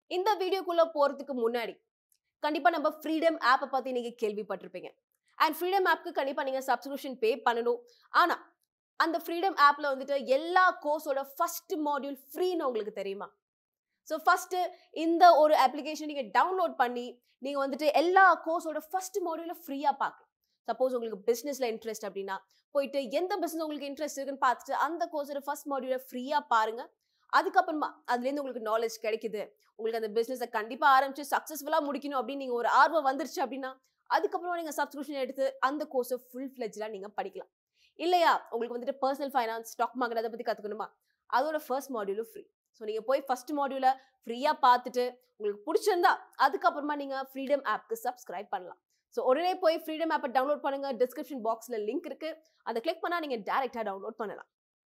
இந்த வீடியோக்குள்ள போறதுக்கு முன்னாடி கண்டிப்பா நம்ம ஃப்ரீடம் ஆப்பை பத்தி நீங்க கேள்விப்பட்டிருப்பீங்க அண்ட் ஃப்ரீடம் ஆப்க்கு கண்டிப்பா நீங்க சப்ஸ்கிரிப்ஷன் பே பண்ணணும் ஆனா அந்த ஃப்ரீடம் ஆப்ல வந்துட்டு எல்லா கோர்ஸோட ஃபர்ஸ்ட் மாடியூல் ஃப்ரீன்னு உங்களுக்கு தெரியுமா ஸோ ஃபர்ஸ்ட் இந்த ஒரு அப்ளிகேஷன் நீங்க டவுன்லோட் பண்ணி நீங்க வந்துட்டு எல்லா கோர்ஸோட ஃபர்ஸ்ட் மாடியூல ஃப்ரீயா பார்க்கலாம் சப்போஸ் உங்களுக்கு பிசினஸ்ல இன்ட்ரெஸ்ட் அப்படின்னா போயிட்டு எந்த பிசினஸ் உங்களுக்கு இன்ட்ரெஸ்ட் இருக்குன்னு பார்த்துட்டு அந்த கோர்ஸோட ஃபர்ஸ்ட் மாடியூல ஃப்ரீயா பாருங்க அதுக்கப்புறமா அதுலேருந்து உங்களுக்கு நாலேஜ் கிடைக்குது உங்களுக்கு அந்த பிசினஸை கண்டிப்பா ஆரம்பிச்சு சக்ஸஸ்ஃபுல்லா முடிக்கணும் அப்படின்னு நீங்க ஒரு ஆர்வம் வந்துருச்சு அப்படின்னா அதுக்கப்புறமா நீங்க சப்ஸ்கிரிப்ஷன் எடுத்து அந்த கோர்ஸை ஃபுல் ஃபிளெஜ்லாம் நீங்க படிக்கலாம் இல்லையா உங்களுக்கு வந்துட்டு பர்சனல் ஃபைனான்ஸ் ஸ்டாக் மார்க்கெட் அதை பத்தி கத்துக்கணுமா அதோட ஃபர்ஸ்ட் மாடியூலும் ஃப்ரீ ஸோ நீங்க போய் ஃபர்ஸ்ட் மாடியூல ஃப்ரீயா பார்த்துட்டு உங்களுக்கு பிடிச்சிருந்தா அதுக்கப்புறமா நீங்க ஃப்ரீடம் ஆப்க்கு சப்ஸ்கிரைப் பண்ணலாம் ஸோ உடனே போய் ஃப்ரீடம் ஆப்பை டவுன்லோட் பண்ணுங்க டிஸ்கிரிப்ஷன் பாக்ஸ்ல லிங்க் இருக்கு அதை கிளிக் பண்ணா நீங்க டேரெக்டா டவுன்லோட் பண்ணலாம்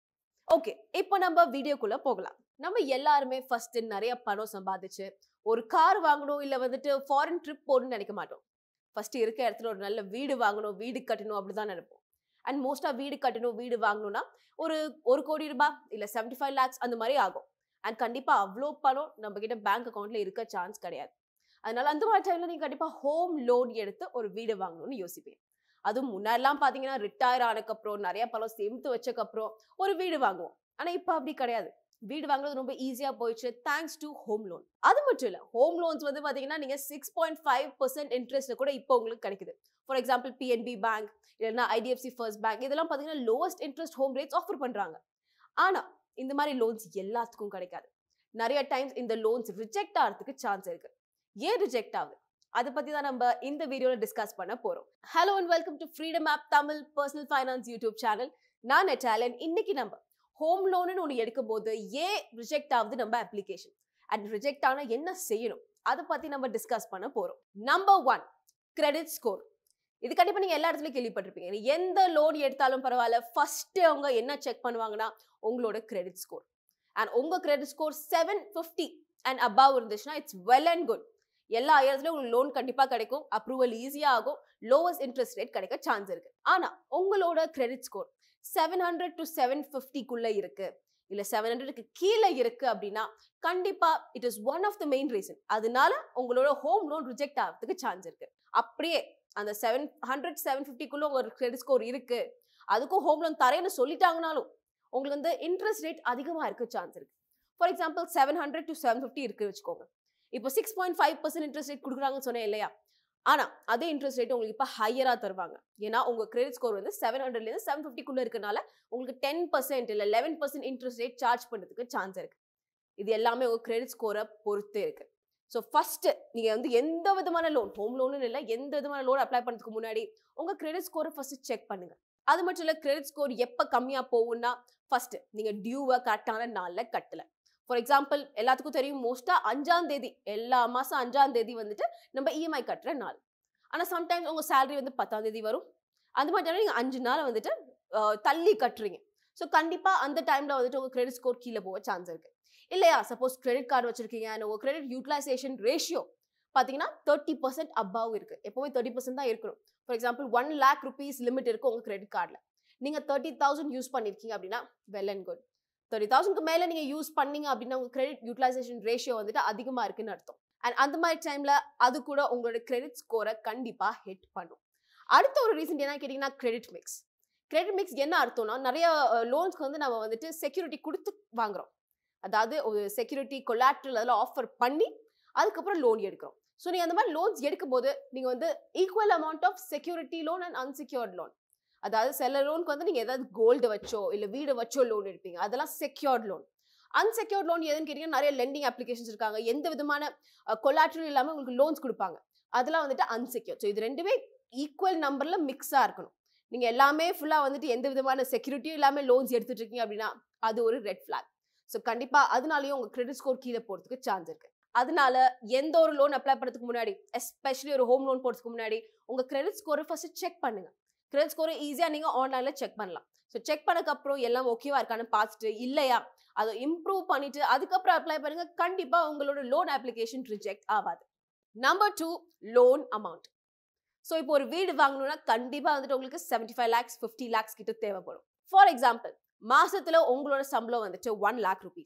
ஓகே இப்போ நம்ம வீடியோக்குள்ள போகலாம் நம்ம எல்லாருமே ஃபர்ஸ்ட் நிறைய பணம் சம்பாதிச்சு ஒரு கார் வாங்கணும் இல்ல வந்துட்டு ஃபாரின் ட்ரிப் போகணும்னு நினைக்க மாட்டோம் ஃபர்ஸ்ட் இருக்க இடத்துல ஒரு நல்ல வீடு வாங்கணும் வீடு கட்டணும் அப்படிதான் நினைப்போம் அண்ட் மோஸ்டா வீடு கட்டணும் வீடு வாங்கணும்னா ஒரு ஒரு கோடி ரூபாய் இல்ல செவன்டி ஃபைவ் லேக்ஸ் அந்த மாதிரி ஆகும் அண்ட் கண்டிப்பா அவ்வளோ பணம் நம்ம கிட்ட பேங்க் அக்கௌண்ட்ல இருக்க சான்ஸ் கிடையாது அதனால அந்த மாதிரி டைம்ல நீங்க கண்டிப்பா ஹோம் லோன் எடுத்து ஒரு வீடு வாங்கணும்னு யோசிப்பீங்க அதுவும் முன்னாடிலாம் பாத்தீங்கன்னா ரிட்டையர் ஆனதுக்கப்புறம் நிறைய பணம் சேமித்து வச்சக்கப்புறம் ஒரு வீடு வாங்குவோம் ஆனா இப்ப அப்படி கிடையாது வீடு வாங்குறது ரொம்ப ஈஸியா போயிடுச்சு தேங்க்ஸ் டு ஹோம் லோன் அது மட்டும் இல்ல ஹோம் லோன்ஸ் வந்து பாத்தீங்கன்னா நீங்க சிக்ஸ் பாயிண்ட் ஃபைவ் பர்சன்ட் இன்ட்ரெஸ்ட்ல கூட இப்போ உங்களுக்கு கிடைக்குது ஃபார் எக்ஸாம்பிள் பிஎன்பி பேங்க் இல்லைன்னா ஐடிஎஃப்சி ஃபர்ஸ்ட் பேங்க் இதெல்லாம் பாத்தீங்கன்னா lowest interest home rates offer பண்றாங்க ஆனா இந்த மாதிரி லோன்ஸ் எல்லாத்துக்கும் கிடைக்காது நிறைய டைம்ஸ் இந்த லோன்ஸ் ரிஜெக்ட் ஆகிறதுக்கு சான்ஸ் இருக்கு ஏன் ரிஜெக்ட் ஆகுது அதை பத்தி தான் நம்ம இந்த வீடியோல டிஸ்கஸ் பண்ண போறோம் hello and welcome to Freedom app Tamil personal finance YouTube channel நான் நெட்டாலன் இன்னைக்கு நம்ம ஹோம் லோனுன்னு ஒன்று எடுக்கும் போது ஏன் ரிஜெக்ட் ஆகுது நம்ம அப்ளிகேஷன் அண்ட் ரிஜெக்ட் ஆனா என்ன செய்யணும் அதை பத்தி நம்ம டிஸ்கஸ் பண்ண போறோம் நம்பர் ஒன் கிரெடிட் ஸ்கோர் இது கண்டிப்பா நீங்க எல்லா இடத்துலயும் கேள்விப்பட்டிருப்பீங்க எந்த லோன் எடுத்தாலும் பரவாயில்ல ஃபர்ஸ்ட் அவங்க என்ன செக் பண்ணுவாங்கன்னா உங்களோட கிரெடிட் ஸ்கோர் அண்ட் உங்க credit score seven fifty and above இருந்துச்சுன்னா இட்ஸ் வெல் அண்ட் குட் எல்லா இடத்துலயும் உங்களுக்கு லோன் கண்டிப்பா கிடைக்கும் அப்ரூவல் ஈஸியா ஆகும் லோவஸ்ட் இன்ட்ரெஸ்ட் ரேட் கிடைக்க சான்ஸ் இருக்கு ஆனா உங்களோட credit score seven hundred to seven ஃபிஃப்டிக்குள்ள இருக்கு இல்ல செவன் ஹண்ட்ரடுக்கு கீழே இருக்கு அப்படின்னா கண்டிப்பா it is one of the main reason அதனால உங்களோட ஹோம் லோன் ரிஜெக்ட் ஆகிறதுக்கு சான்ஸ் இருக்கு அப்படியே அந்த செவன் ஹண்ட்ரட் செவன் ஃபிஃப்டிக்குள்ள உங்க கிரெடிட் ஸ்கோர் இருக்கு அதுக்கும் ஹோம் லோன் தரேன்னு சொல்லிட்டாங்கனாலும் உங்களுக்கு வந்து இன்ட்ரெஸ்ட் ரேட் அதிகமா இருக்க சான்ஸ் இருக்கு for example seven hundred to seven fifty இருக்கு வச்சுக்கோங்க இப்போ six point five percent interest rate கொடுக்குறாங்கன்னு சொன்னேன் இல்லையா ஆனா அதே இன்ட்ரெஸ்ட் ரேட் உங்களுக்கு இப்போ ஹையரா தருவாங்க ஏன்னா உங்க கிரெடிட் ஸ்கோர் வந்து செவன் ஹண்ட்ரட்லேருந்து செவன் ஃபிஃப்டிக்குள்ள இருக்கனால உங்களுக்கு டென் பர்சன்ட் இல்லை eleven percent interest rate charge பண்ணுறதுக்கு சான்ஸ் இருக்கு இது எல்லாமே உங்க கிரெடிட் ஸ்கோரை பொறுத்து இருக்கு ஸோ ஃபர்ஸ்ட் நீங்க வந்து எந்த விதமான லோன் ஹோம் லோனு இல்லை எந்த விதமான லோன் அப்ளை பண்ணுறதுக்கு முன்னாடி உங்க கிரெடிட் ஸ்கோரை ஃபர்ஸ்ட் செக் பண்ணுங்க அது மட்டும் இல்லை கிரெடிட் ஸ்கோர் எப்போ கம்மியாக போகும்னா ஃபர்ஸ்ட் நீங்க டியூவை கரெக்டான நாளில் கட்டல ஃபார் எக்ஸாம்பிள் எல்லாத்துக்கும் தெரியும் மோஸ்டா அஞ்சாம் தேதி எல்லா மாசம் அஞ்சாம் தேதி வந்துட்டு நம்ம இஎம்ஐ கட்டுற நாள் ஆனா சம்டைம்ஸ் உங்க சேலரி வந்து பத்தாம் தேதி வரும் அந்த மாதிரி time ல நீங்க அஞ்சு நாள் வந்துட்டு அஹ், தள்ளி கட்டுறீங்க ஸோ கண்டிப்பா அந்த டைம்ல வந்துட்டு உங்க கிரெடிட் ஸ்கோர் கீழே போக சான்ஸ் இருக்கு இல்லையா சப்போஸ் கிரெடிட் கார்டு வச்சிருக்கீங்க and உங்க கிரெடிட் யூட்டிலைசேஷன் ரேஷியோ பார்த்தீங்கன்னா தேர்ட்டி பர்சன்ட் அப்பாவ் இருக்கு எப்பவுமே தேர்ட்டி பர்சன்ட் தான் இருக்கணும் for example one lakh rupees limit இருக்கு உங்க கிரெடிட் கார்டில் நீங்க தேர்ட்டி தௌசண்ட் யூஸ் பண்ணிருக்கீங்க அப்படின்னா வெல் அண்ட் குட் தேர்ட்டி தௌசண்ட்க்கு மேலே நீங்க யூஸ் பண்ணீங்க அப்படின்னா உங்க கிரெடிட் யூட்டிலைசேஷன் ரேஷியோ வந்துட்டு அதிகமா இருக்குன்னு அர்த்தம் அண்ட் அந்த மாதிரி டைம்ல அது கூட உங்களோட கிரெடிட் ஸ்கோரை கண்டிப்பா ஹிட் பண்ணும் அடுத்த ஒரு ரீசன் என்ன கேட்டீங்கன்னா கிரெடிட் மிக்ஸ் கிரெடிட் மிக்ஸ் என்ன அர்த்தம்னா நிறைய லோன்ஸ்க்கு வந்து நம்ம வந்துட்டு செக்யூரிட்டி கொடுத்து வாங்குறோம் அதாவது ஒரு செக்யூரிட்டி கொலாட்ரல் அதெல்லாம் ஆஃபர் பண்ணி அதுக்கப்புறம் லோன் எடுக்கிறோம் ஸோ நீங்கள் அந்த மாதிரி லோன்ஸ் எடுக்கும்போது நீங்கள் வந்து equal amount of security loan and unsecured loan அதாவது சில லோனுக்கு வந்து நீங்கள் ஏதாவது கோல்டு வச்சோ இல்லை வீடு வச்சோ லோன் எடுப்பீங்க அதெல்லாம் செக்யூர்ட் லோன் அன்செக்யூர்ட் லோன் எதுன்னு கேட்டீங்கன்னா நிறைய லெண்டிங் அப்ளிகேஷன்ஸ் இருக்காங்க எந்த விதமான கொலாட்ரல் இல்லாமல் உங்களுக்கு லோன்ஸ் கொடுப்பாங்க அதெல்லாம் வந்துட்டு அன்செக்யூர் ஸோ இது ரெண்டுமே ஈக்குவல் நம்பரில் மிக்ஸாக இருக்கணும் நீங்கள் எல்லாமே ஃபுல்லாக வந்துட்டு எந்த விதமான செக்யூரிட்டியும் இல்லாமல் லோன்ஸ் எடுத்துட்டு இருக்கீங்க அப்படின்னா அது ஒரு ரெட் ஃபிளாக் ஸோ கண்டிப்பாக அதனாலயும் உங்கள் கிரெடிட் ஸ்கோர் கீழே போகிறதுக்கு சான்ஸ் இருக்கு அதனால எந்த ஒரு லோன் அப்ளை பண்ணுறதுக்கு முன்னாடி எஸ்பெஷலி ஒரு ஹோம் லோன் போடுறதுக்கு முன்னாடி உங்கள் கிரெடிட் ஸ்கோரை ஃபர்ஸ்ட் செக் பண்ணுங்க கிரெடிட் ஸ்கோரை ஈஸியாக நீங்கள் ஆன்லைனில் செக் பண்ணலாம் ஸோ செக் பண்ணக்கப்புறம் எல்லாம் ஓகேவா இருக்கான்னு பார்த்துட்டு இல்லையா அதை இம்ப்ரூவ் பண்ணிட்டு அதுக்கப்புறம் அப்ளை பண்ணுங்க கண்டிப்பா உங்களோட லோன் அப்ளிகேஷன் ரிஜெக்ட் ஆகாது number two loan amount so இப்போ ஒரு வீடு வாங்கணும்னா கண்டிப்பா வந்துட்டு உங்களுக்கு seventy five lakhs fifty lakhs கிட்ட தேவைப்படும் ஃபார் எக்ஸாம்பிள் மாசத்துல உங்களோட சம்பளம் வந்துட்டு ஒன் லேக் ருபீஸ்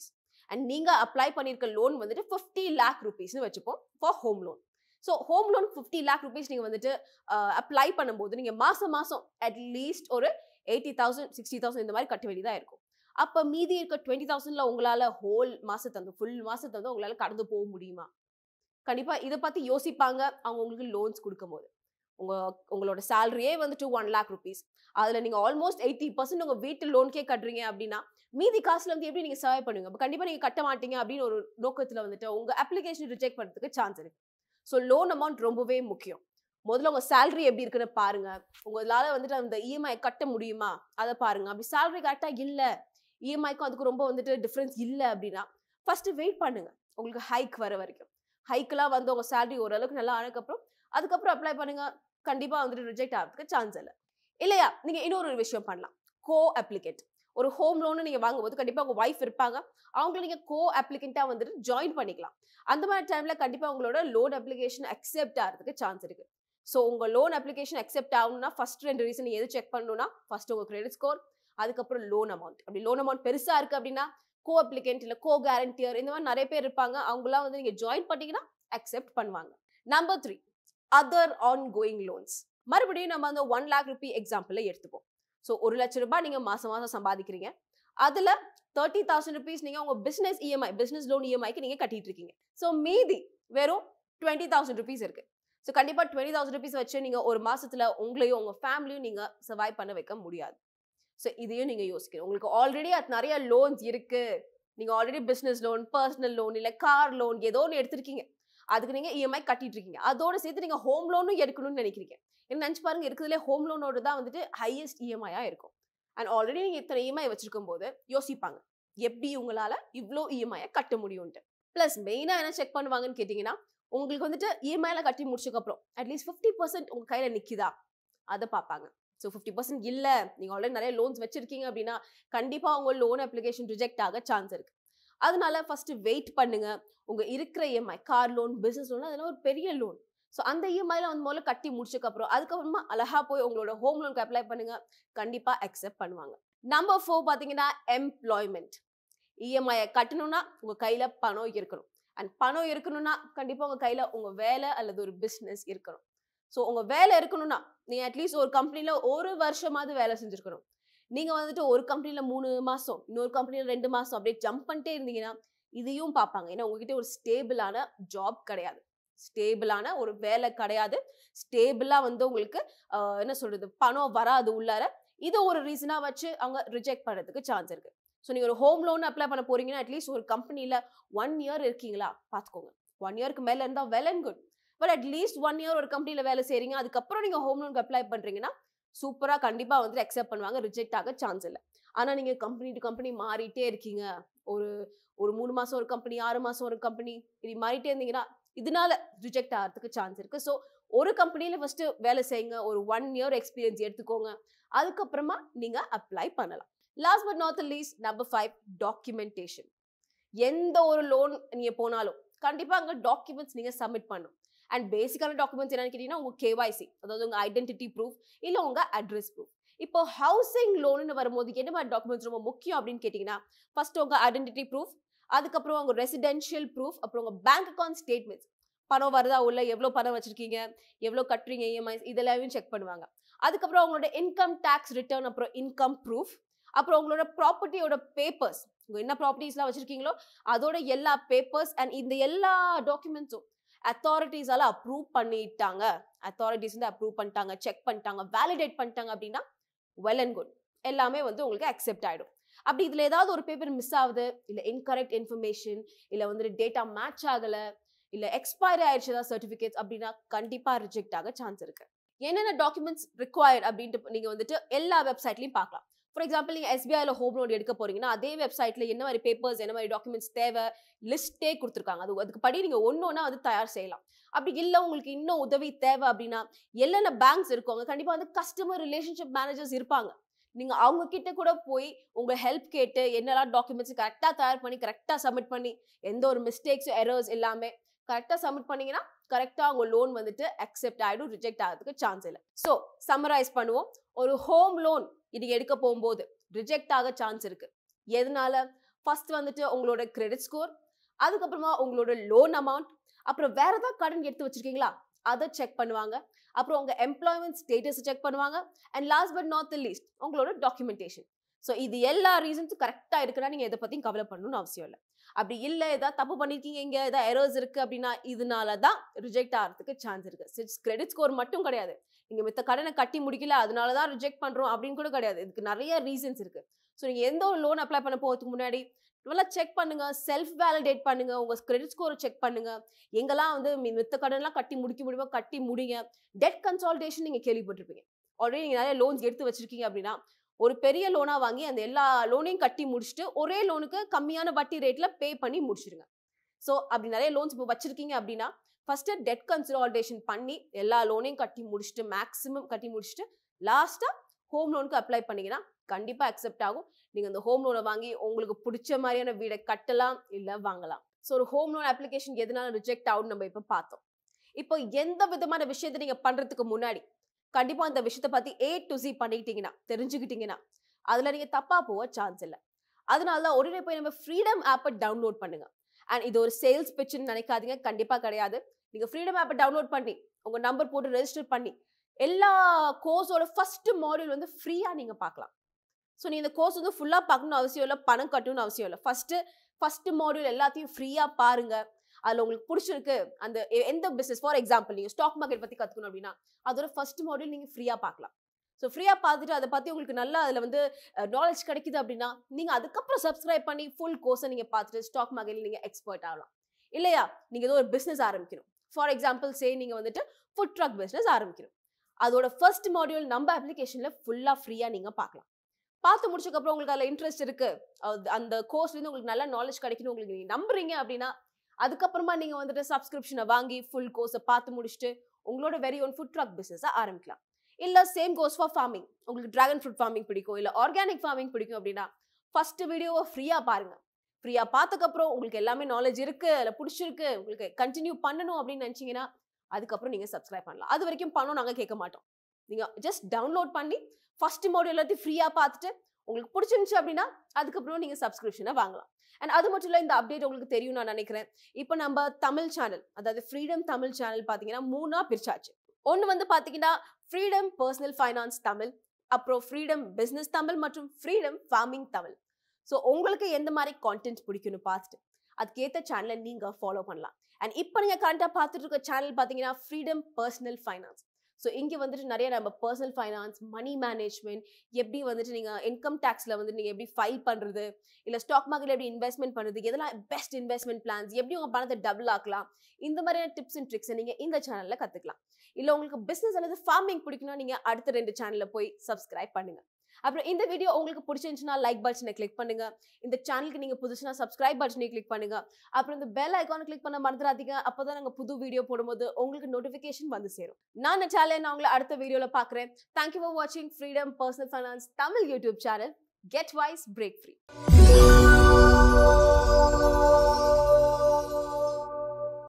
அண்ட் நீங்கள் அப்ளை பண்ணியிருக்க லோன் வந்துட்டு ஃபிஃப்டி லேக் ருபீஸ்னு வச்சுப்போம் for home loan so home loan fifty lakh rupees நீங்கள் வந்துட்டு அப்ளை பண்ணும்போது நீங்கள் மாதம் மாதம் அட்லீஸ்ட் ஒரு எயிட்டி தௌசண்ட் சிக்ஸ்டி தௌசண்ட் இந்த மாதிரி கட்ட வேண்டியதாக இருக்கும் அப்போ மீதி இருக்க டுவெண்ட்டி தௌசண்ட்ல உங்களால் ஹோல் மாதத்தை வந்து ஃபுல் மாதத்தை வந்து உங்களால் கடந்து போக முடியுமா கண்டிப்பாக இதை பற்றி யோசிப்பாங்க அவங்க உங்களுக்கு லோன்ஸ் கொடுக்கும்போது உங்கள் உங்களோட சேலரியே வந்துட்டு ஒன் லேக் ருபீஸ் அதில் நீங்கள் ஆல்மோஸ்ட் எயிட்டி பர்சன்ட் உங்கள் வீட்டு லோன்கே கட்டுறீங்க அப்படின்னா மீதி காசுல வந்து எப்படி நீங்கள் சர்வை பண்ணுவீங்க அப்போ கண்டிப்பாக நீங்கள் கட்ட மாட்டீங்க அப்படின்னு ஒரு நோக்கத்தில் வந்துட்டு உங்கள் அப்ளிகேஷன் ரிஜெக்ட் பண்ணுறதுக்கு சான்ஸ் இருக்கு ஸோ லோன் அமௌண்ட் ரொம்பவே முக்கியம் முதல்ல உங்கள் சேலரி எப்படி இருக்குன்னு பாருங்க உங்களால் வந்துட்டு அந்த இஎம்ஐ கட்ட முடியுமா அதை பாருங்க அப்படி சேலரி கரெக்டாக இல்லை இஎம்ஐக்கும் அதுக்கு ரொம்ப வந்துட்டு டிஃப்ரென்ஸ் இல்லை அப்படின்னா ஃபர்ஸ்ட் வெயிட் பண்ணுங்க உங்களுக்கு ஹைக் வர வரைக்கும் ஹைக்கெலாம் வந்து உங்கள் சேலரி ஓரளவுக்கு நல்லா ஆனதுக்கப்புறம் அதுக்கப்புறம் அப்ளை பண்ணுங்க கண்டிப்பாக வந்துட்டு ரிஜெக்ட் ஆகிறதுக்கு சான்ஸ் இல்லை இல்லையா நீங்கள் இன்னொரு விஷயம் பண்ணலாம் கோ அப்ளிகேட் ஒரு ஹோம் லோனு நீங்கள் வாங்கும்போது கண்டிப்பாக உங்கள் ஒய்ஃப் இருப்பாங்க அவங்கள நீங்கள் கோ அப்ளிகண்ட்டாக வந்துட்டு ஜாயின் பண்ணிக்கலாம் அந்த மாதிரி டைமில் கண்டிப்பாக உங்களோட லோன் அப்ளிகேஷன் அக்செப்ட் ஆகிறதுக்கு சான்ஸ் இருக்குது ஸோ உங்கள் லோன் அப்ளிகேஷன் அக்செப்ட் ஆகணும்னா ஃபர்ஸ்ட் ரெண்டு ரீசன் எது செக் பண்ணணும்னா ஃபர்ஸ்ட் உங்கள் கிரெடிட் ஸ்கோர் அதுக்கப்புறம் லோன் அமௌண்ட் அப்படி லோன் அமௌண்ட் பெருசாக இருக்குது அப்படின்னா கோ அப்ளிகண்ட் இல்லை கோ கேரண்டியர் இந்த மாதிரி நிறைய பேர் இருப்பாங்க அவங்களாம் வந்து நீங்கள் ஜாயின் பண்ணிங்கன்னா அக்செப்ட் பண்ணுவாங்க number three other ongoing loans மறுபடியும் நம்ம அந்த ஒன் லேக் ருபி எக்ஸாம்பிளில் எடுத்துப்போம் ஸோ ஒரு லட்ச ரூபாய் நீங்கள் மாதம் மாதம் சம்பாதிக்கிறீங்க அதில் தேர்ட்டி தௌசண்ட் ருபீஸ் நீங்கள் உங்கள் பிஸ்னஸ் இஎம்ஐ பிஸ்னஸ் லோன் இஎம்ஐக்கு நீங்கள் கட்டிட்டு இருக்கீங்க ஸோ மீதி வெறும் டுவெண்ட்டி தௌசண்ட் ருபீஸ் இருக்குது ஸோ கண்டிப்பாக டுவெண்ட்டி தௌசண்ட் ருபீஸ் வச்சு நீங்கள் ஒரு மாதத்தில் உங்களையும் உங்கள் ஃபேமிலியும் நீங்கள் சர்வைவ் பண்ண வைக்க முடியாது ஸோ இதையும் நீங்கள் யோசிக்கணும் உங்களுக்கு ஆல்ரெடி அது நிறைய லோன்ஸ் இருக்குது நீங்கள் already business loan personal loan இல்லை கார் லோன் ஏதோ ஒன்று எடுத்திருக்கீங்க அதுக்கு நீங்கள் இஎம்ஐ கட்டிட்டு இருக்கீங்க அதோட சேர்த்து நீங்கள் ஹோம் லோனும் எடுக்கணும்னு நினைக்கிறீங்க என்ன நினச்சி பாருங்க இருக்கிறதுலே ஹோம் லோனோட தான் வந்துட்டு ஹையஸ்ட் இஎம்ஐயாக இருக்கும் அண்ட் ஆல்ரெடி நீங்கள் இத்தனை இஎம்ஐ வச்சிருக்கும் போது யோசிப்பாங்க எப்படி உங்களால் இவ்வளோ இஎம்ஐயை கட்ட முடியும்ட்டு ப்ளஸ் மெயினாக என்ன செக் பண்ணுவாங்கன்னு கேட்டிங்கன்னா உங்களுக்கு வந்துட்டு இஎம்ஐல கட்டி முடிச்சதுக்கப்புறம் அட்லீஸ்ட் ஃபிஃப்டி பர்சன்ட் உங்கள் கையில் நிற்கிதா அதை பார்ப்பாங்க ஸோ ஃபிஃப்டி பர்சன்ட் இல்லை நீங்கள் ஆல்ரெடி நிறைய லோன்ஸ் வச்சிருக்கீங்க அப்படின்னா கண்டிப்பாக உங்கள் லோன் அப்ளிகேஷன் ரிஜெக்ட் ஆக சான்ஸ் இருக்கு அதனால ஃபர்ஸ்ட் வெயிட் பண்ணுங்க உங்க இருக்கிற EMI car loan business loan அதெல்லாம் ஒரு பெரிய லோன் ஸோ அந்த இஎம்ஐல வந்து முதல்ல கட்டி முடிச்சதுக்கப்புறம் அதுக்கப்புறமா அழகா போய் உங்களோட ஹோம் லோனுக்கு அப்ளை பண்ணுங்க கண்டிப்பா அக்செப்ட் பண்ணுவாங்க நம்பர் ஃபோர் பார்த்தீங்கன்னா எம்ப்ளாய்மெண்ட் இஎம்ஐயை கட்டணும்னா உங்க கையில பணம் இருக்கணும் அண்ட் பணம் இருக்கணும்னா கண்டிப்பா உங்க கையில உங்க வேலை அல்லது ஒரு பிஸ்னஸ் இருக்கணும் ஸோ உங்க வேலை இருக்கணும்னா நீங்க அட்லீஸ்ட் ஒரு கம்பெனில ஒரு வருஷமாவது வேலை செஞ்சிருக்கணும் நீங்க வந்துட்டு ஒரு கம்பெனில மூணு மாசம் இன்னொரு கம்பெனில ரெண்டு மாசம் அப்படியே ஜம்ப் பண்ணிட்டே இருந்தீங்கன்னா இதையும் பார்ப்பாங்க ஏன்னா உங்ககிட்ட ஒரு ஸ்டேபிளான ஜாப் கிடையாது ஸ்டேபிளான ஒரு வேலை கிடையாது ஸ்டேபிளா வந்து உங்களுக்கு ஆஹ், என்ன சொல்றது பணம் வராது உள்ளார இது ஒரு ரீசனா வச்சு அவங்க ரிஜெக்ட் பண்ணுறதுக்கு சான்ஸ் இருக்கு ஸோ நீங்க ஒரு ஹோம் லோன் அப்ளை பண்ண போறீங்கன்னா அட்லீஸ்ட் ஒரு கம்பெனில ஒன் இயர் இருக்கீங்களா பார்த்துக்கோங்க ஒன் இயர்க்கு மேல இருந்தா well and good but at least one year ஒரு கம்பெனில வேலை செய்றீங்க அதுக்கப்புறம் நீங்க ஹோம் லோனுக்கு அப்ளை பண்றீங்கன்னா சூப்பரா கண்டிப்பா வந்து அக்செப்ட் பண்ணுவாங்க ரிஜெக்ட் ஆக சான்ஸ் இல்லை ஆனா நீங்க கம்பெனி டு கம்பெனி மாறிட்டே இருக்கீங்க ஒரு ஒரு மூணு மாசம் ஒரு கம்பெனி ஆறு மாசம் ஒரு கம்பெனி இப்படி மாறிட்டே இருந்தீங்கன்னா இதனால ரிஜெக்ட் ஆகிறதுக்கு சான்ஸ் இருக்கு ஸோ ஒரு கம்பெனில ஃபர்ஸ்ட் வேலை செய்யுங்க ஒரு ஒன் இயர் எக்ஸ்பீரியன்ஸ் எடுத்துக்கோங்க அதுக்கப்புறமா நீங்க அப்ளை பண்ணலாம் last but not least number five documentation எந்த ஒரு லோன் நீங்க போனாலும் கண்டிப்பா அங்க டாக்குமெண்ட்ஸ் நீங்க சப்மிட் பண்ணணும் அண்ட் பேசிக்கான டாக்குமெண்ட்ஸ் என்னன்னு கேட்டீங்கன்னா உங்க கேஒய்சி அதாவது உங்க ஐடென்டிட்டி ப்ரூஃப் இல்ல உங்க அட்ரஸ் ப்ரூஃப் இப்போ ஹவுசிங் லோன்னு வரும்போது என்ன மாதிரி டாக்குமெண்ட்ஸ் ரொம்ப முக்கியம் அப்படின்னு கேட்டிங்கன்னா ஃபர்ஸ்ட் உங்க ஐடென்டிட்டி ப்ரூஃப் அதுக்கப்புறம் உங்க ரெசிடென்ஷியல் ப்ரூஃப் அப்புறம் உங்க பேங்க் அக்கௌண்ட் ஸ்டேட்மெண்ட்ஸ் பணம் வருதா உள்ள எவ்வளோ பணம் வச்சிருக்கீங்க எவ்வளோ கட்டுறீங்க இஎம்ஐஸ் இதெல்லாமே செக் பண்ணுவாங்க அதுக்கப்புறம் உங்களோட இன்கம் டேக்ஸ் ரிட்டர்ன் அப்புறம் இன்கம் ப்ரூஃப் அப்புறம் உங்களோட ப்ராப்பர்ட்டியோட பேப்பர்ஸ் உங்க என்ன ப்ராப்பர்ட்டிஸ்லாம் வச்சிருக்கீங்களோ அதோட எல்லா பேப்பர்ஸ் அண்ட் இந்த எல்லா டாக்குமெண்ட்ஸும் அத்தாரிட்டிஸால அப்ரூவ் பண்ணிட்டாங்க அத்தாரிட்டிஸ் வந்து அப்ரூவ் பண்ணிட்டாங்க செக் பண்ணிட்டாங்க வேலிடேட் பண்ணிட்டாங்க அப்படின்னா வெல் அண்ட் குட் எல்லாமே வந்து உங்களுக்கு அக்செப்ட் ஆயிடும் அப்படி இதுல ஏதாவது ஒரு பேப்பர் மிஸ் ஆகுது இல்ல இன்கரெக்ட் இன்ஃபர்மேஷன் இல்ல வந்துட்டு டேட்டா மேட்ச் ஆகல இல்ல எக்ஸ்பைரி ஆயிடுச்சு ஏதாவது சர்டிபிகேட்ஸ் அப்படின்னா கண்டிப்பா ரிஜெக்ட் ஆக சான்ஸ் இருக்கு என்னென்ன டாக்குமெண்ட்ஸ் ரிக்வயர்ட் அப்படின்ட்டு நீங்க வந்துட்டு எல்லா வெப்சைட்லயும் பார்க்கலாம் ஃபார் எக்ஸாம்பிள் நீங்க எஸ்பிஐல ஹோம் லோன் எடுக்க போறீங்கன்னா அதே வெப்சைட்ல என்ன மாதிரி பேப்பர்ஸ் என்ன மாதிரி டாக்குமெண்ட்ஸ் தேவை லிஸ்ட்டே கொடுத்துருக்காங்க அது அதுக்கு படி நீங்க ஒன்று ஒன்றா வந்து தயார் செய்யலாம் அப்படி இல்லை உங்களுக்கு இன்னும் உதவி தேவை அப்படின்னா என்னென்ன பேங்க்ஸ் இருக்கோங்க கண்டிப்பா வந்து கஸ்டமர் ரிலேஷன்ஷிப் மேனேஜர்ஸ் இருப்பாங்க நீங்க அவங்க கிட்ட கூட போய் உங்க ஹெல்ப் கேட்டு என்னெல்லாம் டாக்குமெண்ட்ஸ் கரெக்டா தயார் பண்ணி கரெக்டா சப்மிட் பண்ணி எந்த ஒரு மிஸ்டேக்ஸ் எரர்ஸ் எல்லாமே கரெக்டா சப்மிட் பண்ணீங்கன்னா கரெக்டா உங்க லோன் வந்துட்டு அக்செப்ட் ஆயிடும் ரிஜெக்ட் ஆகிறதுக்கு சான்ஸ் இல்லை ஸோ சம்மரைஸ் பண்ணுவோம் ஒரு ஹோம் லோன் இது எடுக்க போகும்போது ரிஜெக்ட் ஆக சான்ஸ் இருக்கு எதனால ஃபர்ஸ்ட் வந்துட்டு உங்களோட கிரெடிட் ஸ்கோர் அதுக்கப்புறமா உங்களோட லோன் அமௌண்ட் அப்புறம் வேற ஏதாவது கடன் எடுத்து வச்சிருக்கீங்களா அதை செக் பண்ணுவாங்க அப்புறம் உங்க எம்ப்ளாய்மெண்ட் ஸ்டேட்டஸ் செக் பண்ணுவாங்க and last but not the least உங்களோட டாக்குமெண்டேஷன் ஸோ இது எல்லா ரீசன்ஸும் கரெக்டாக இருக்குன்னா நீங்கள் எதை பற்றியும் கவலை பண்ணணும்னு அவசியம் இல்லை அப்படி இல்லை ஏதாவது தப்பு பண்ணியிருக்கீங்க இங்கே ஏதாவது எரர்ஸ் இருக்குது அப்படின்னா இதனால தான் ரிஜெக்ட் ஆகிறதுக்கு சான்ஸ் இருக்குது சிட்ஸ் கிரெடிட் ஸ்கோர் மட்டும் கிடையாது நீங்கள் மித்த கடனை கட்டி முடிக்கல அதனால தான் ரிஜெக்ட் பண்ணுறோம் அப்படின்னு கூட கிடையாது இதுக்கு நிறைய ரீசன்ஸ் இருக்குது ஸோ நீங்கள் எந்த ஒரு லோன் அப்ளை பண்ண போகிறதுக்கு முன்னாடி நல்லா செக் பண்ணுங்க செல்ஃப் வேலிடேட் பண்ணுங்க உங்க கிரெடிட் ஸ்கோரை செக் பண்ணுங்க எங்கெல்லாம் வந்து மி- மித்த கடன்லாம் கட்டி முடிக்க முடியுமோ கட்டி முடிங்க டெட் கன்சால்டேஷன் நீங்க கேள்விப்பட்டிருப்பீங்க ஆல்ரெடி நீங்க நிறைய லோன்ஸ் எடுத்து வச்சிருக்கீங்க அப்படின்னா ஒரு பெரிய லோனா வாங்கி அந்த எல்லா லோனையும் கட்டி முடிச்சுட்டு ஒரே லோனுக்கு கம்மியான வட்டி ரேட்ல பே பண்ணி முடிச்சிருங்க ஸோ அப்படி நிறைய லோன்ஸ் இப்போ வச்சிருக்கீங்க அப்படின்னா ஃபர்ஸ்ட் டெட் கன்சால்டேஷன் பண்ணி எல்லா லோனையும் கட்டி முடிச்சுட்டு மேக்ஸிமம் கட்டி முடிச்சுட்டு லாஸ்டா ஹோம் லோனுக்கு அப்ளை பண்ணீங்கன்னா கண்டிப்பா அக்செப்ட் ஆகும் நீங்க அந்த ஹோம் லோனை வாங்கி உங்களுக்கு பிடிச்ச மாதிரியான வீடை கட்டலாம் இல்ல வாங்கலாம் ஸோ ஒரு ஹோம் லோன் அப்ளிகேஷன் எதனால ரிஜெக்ட் ஆகும்னு நம்ம இப்போ பார்த்தோம் இப்போ எந்த விதமான விஷயத்தை நீங்க பண்றதுக்கு முன்னாடி கண்டிப்பா அந்த விஷயத்தை பத்தி ஏ டு சி பண்ணிக்கிட்டீங்கன்னா தெரிஞ்சுக்கிட்டீங்கன்னா அதுல நீங்க தப்பா போக சான்ஸ் இல்லை அதனால தான் உடனே போய் நம்ம ஃப்ரீடம் ஆப்பை டவுன்லோட் பண்ணுங்க அண்ட் இது ஒரு சேல்ஸ் பிச்சுன்னு நினைக்காதீங்க கண்டிப்பா கிடையாது நீங்க ஃப்ரீடம் ஆப்பை டவுன்லோட் பண்ணி உங்க நம்பர் போட்டு ரெஜிஸ்டர் பண்ணி எல்லா கோர்ஸோட ஃபர்ஸ்ட் மாடியூல் வந்து ஃப்ரீயா நீங்க பார்க்கலாம் ஸோ நீ இந்த கோர்ஸ் வந்து ஃபுல்லாக பார்க்கணும்னு அவசியம் இல்லை பணம் கட்டணும்னு அவசியம் இல்லை ஃபர்ஸ்ட் ஃபர்ஸ்ட் மாடியூல் எல்லாத்தையும் ஃப்ரீயாக பாருங்க அதில் உங்களுக்கு பிடிச்சிருக்கு அந்த எ- எந்த பிஸ்னஸ் ஃபார் எக்ஸாம்பிள் நீங்கள் ஸ்டாக் மார்க்கெட் பற்றி கற்றுக்கணும் அப்படின்னா அதோட ஃபர்ஸ்ட் மாடியூல் நீங்கள் ஃப்ரீயாக பார்க்கலாம் ஸோ ஃப்ரீயாக பார்த்துட்டு அதை பற்றி உங்களுக்கு நல்லா அதில் வந்து நாலேஜ் கிடைக்குது அப்படின்னா நீங்கள் அதுக்கப்புறம் சப்ஸ்கிரைப் பண்ணி ஃபுல் கோர்ஸை நீங்கள் பார்த்துட்டு ஸ்டாக் மார்க்கெட்டில் நீங்கள் எக்ஸ்பர்ட் ஆகலாம் இல்லையா நீங்கள் ஏதோ ஒரு பிஸ்னஸ் ஆரம்பிக்கணும் ஃபார் எக்ஸாம்பிள் சே நீங்கள் வந்துட்டு ஃபுட் ட்ரக் பிஸ்னஸ் ஆரம்பிக்கணும் அதோட ஃபர்ஸ்ட் மாடியூல் நம்ம அப்ளிகேஷனில் ஃபுல்லாக ஃப்ரீயாக நீங்கள் பார்க்கலாம் பார்த்து முடிச்சதுக்கப்புறம் உங்களுக்கு அதில் இன்ட்ரெஸ்ட் இருக்கு அது- அந்த கோர்ஸ்லேருந்து உங்களுக்கு நல்ல நாலேஜ் கிடைக்கணும் உங்களுக்கு நீங்கள் நம்புறீங்க அப்படின்னா அதுக்கப்புறமா நீங்கள் வந்துட்டு சப்ஸ்கிரிப்ஷனை வாங்கி ஃபுல் கோர்ஸை பார்த்து முடிச்சுட்டு உங்களோட வெரி ஓன் ஃபுட் ட்ரக் பிஸ்னஸை ஆரம்பிக்கலாம் இல்லை சேம் கோர்ஸ் ஃபார் ஃபார்மிங் உங்களுக்கு டிராகன் ஃப்ரூட் ஃபார்மிங் பிடிக்கும் இல்லை ஆர்கானிக் ஃபார்மிங் பிடிக்கும் அப்படின்னா ஃபர்ஸ்ட் வீடியோவை ஃப்ரீயாக பாருங்க ஃப்ரீயாக பார்த்ததுக்கப்புறம் உங்களுக்கு எல்லாமே நாலேஜ் இருக்கு அதில் பிடிச்சிருக்கு உங்களுக்கு கண்டினியூ பண்ணணும் அப்படின்னு நினச்சிங்கன்னா அதுக்கப்புறம் நீங்கள் சப்ஸ்கிரைப் பண்ணலாம் அது வரைக்கும் பணம் நாங்கள் கேட்க மாட்டோம் நீங்கள் ஜஸ்ட் டவுன்லோட் பண்ணி ஃபர்ஸ்ட் மாடியூல் எல்லாத்தையும் ஃப்ரீயாக பார்த்துட்டு உங்களுக்கு பிடிச்சிருந்துச்சு அப்படின்னா அதுக்கப்புறம் நீங்கள் சப்ஸ்கிரிப்ஷனை வாங்கலாம் அண்ட் அது மட்டும் இல்லை இந்த அப்டேட் உங்களுக்கு தெரியும் நான் நினைக்கிறேன் இப்போ நம்ம தமிழ் சேனல் அதாவது ஃப்ரீடம் தமிழ் சேனல் பார்த்தீங்கன்னா மூணா பிரிச்சாச்சு ஒன்று வந்து பார்த்தீங்கன்னா ஃப்ரீடம் பர்சனல் ஃபைனான்ஸ் தமிழ் அப்புறம் ஃப்ரீடம் பிஸ்னஸ் தமிழ் மற்றும் ஃப்ரீடம் ஃபார்மிங் தமிழ் ஸோ உங்களுக்கு எந்த மாதிரி கான்டென்ட் பிடிக்கும்னு பார்த்துட்டு அதுக்கேற்ற சேனலை நீங்கள் ஃபாலோ பண்ணலாம் அண்ட் இப்போ நீங்கள் கரெக்டாக பார்த்துட்டு இருக்க சேனல் பார்த்தீங்கன்னா ஃப்ரீடம் பர்சனல் ஃபைனான்ஸ் ஸோ இங்கே வந்துட்டு நிறைய நம்ம பர்சனல் ஃபைனான்ஸ் மணி மேனேஜ்மெண்ட் எப்படி வந்துட்டு நீங்கள் இன்கம் டேக்ஸில் வந்து நீங்கள் எப்படி ஃபைல் பண்ணுறது இல்லை ஸ்டாக் மார்க்கெட்டில் எப்படி இன்வெஸ்ட்மெண்ட் பண்ணுறது எதெல்லாம் பெஸ்ட் இன்வெஸ்ட்மெண்ட் பிளான்ஸ் எப்படி உங்கள் பணத்தை டபுள் ஆக்கலாம் இந்த மாதிரியான டிப்ஸ் அண்ட் ட்ரிக்ஸை நீங்கள் இந்த சேனலில் கற்றுக்கலாம் இல்லை உங்களுக்கு பிஸ்னஸ் அல்லது ஃபார்மிங் பிடிக்கணும் நீங்கள் அடுத்த ரெண்டு சேனலில் போய் சப்ஸ்கிரைப் பண்ணுங்கள் அப்புறம் இந்த வீடியோ உங்களுக்கு பிடிச்சிருந்துச்சுன்னா லைக் பட்டனை கிளிக் பண்ணுங்க இந்த சேனலுக்கு நீங்க புதுசுனா சப்ஸ்கிரைப் பட்டனை கிளிக் பண்ணுங்க அப்புறம் இந்த பெல் ஐக்கானை கிளிக் பண்ண மறந்துடாதீங்க அப்பதான் நாங்க புது வீடியோ போடும்போது உங்களுக்கு நோட்டிபிகேஷன் வந்து சேரும் நான் நச்சாலே நான் உங்களை அடுத்த வீடியோல பாக்குறேன் தேங்க்யூ ஃபார் வாட்சிங் Freedom personal finance Tamil YouTube channel get wise break free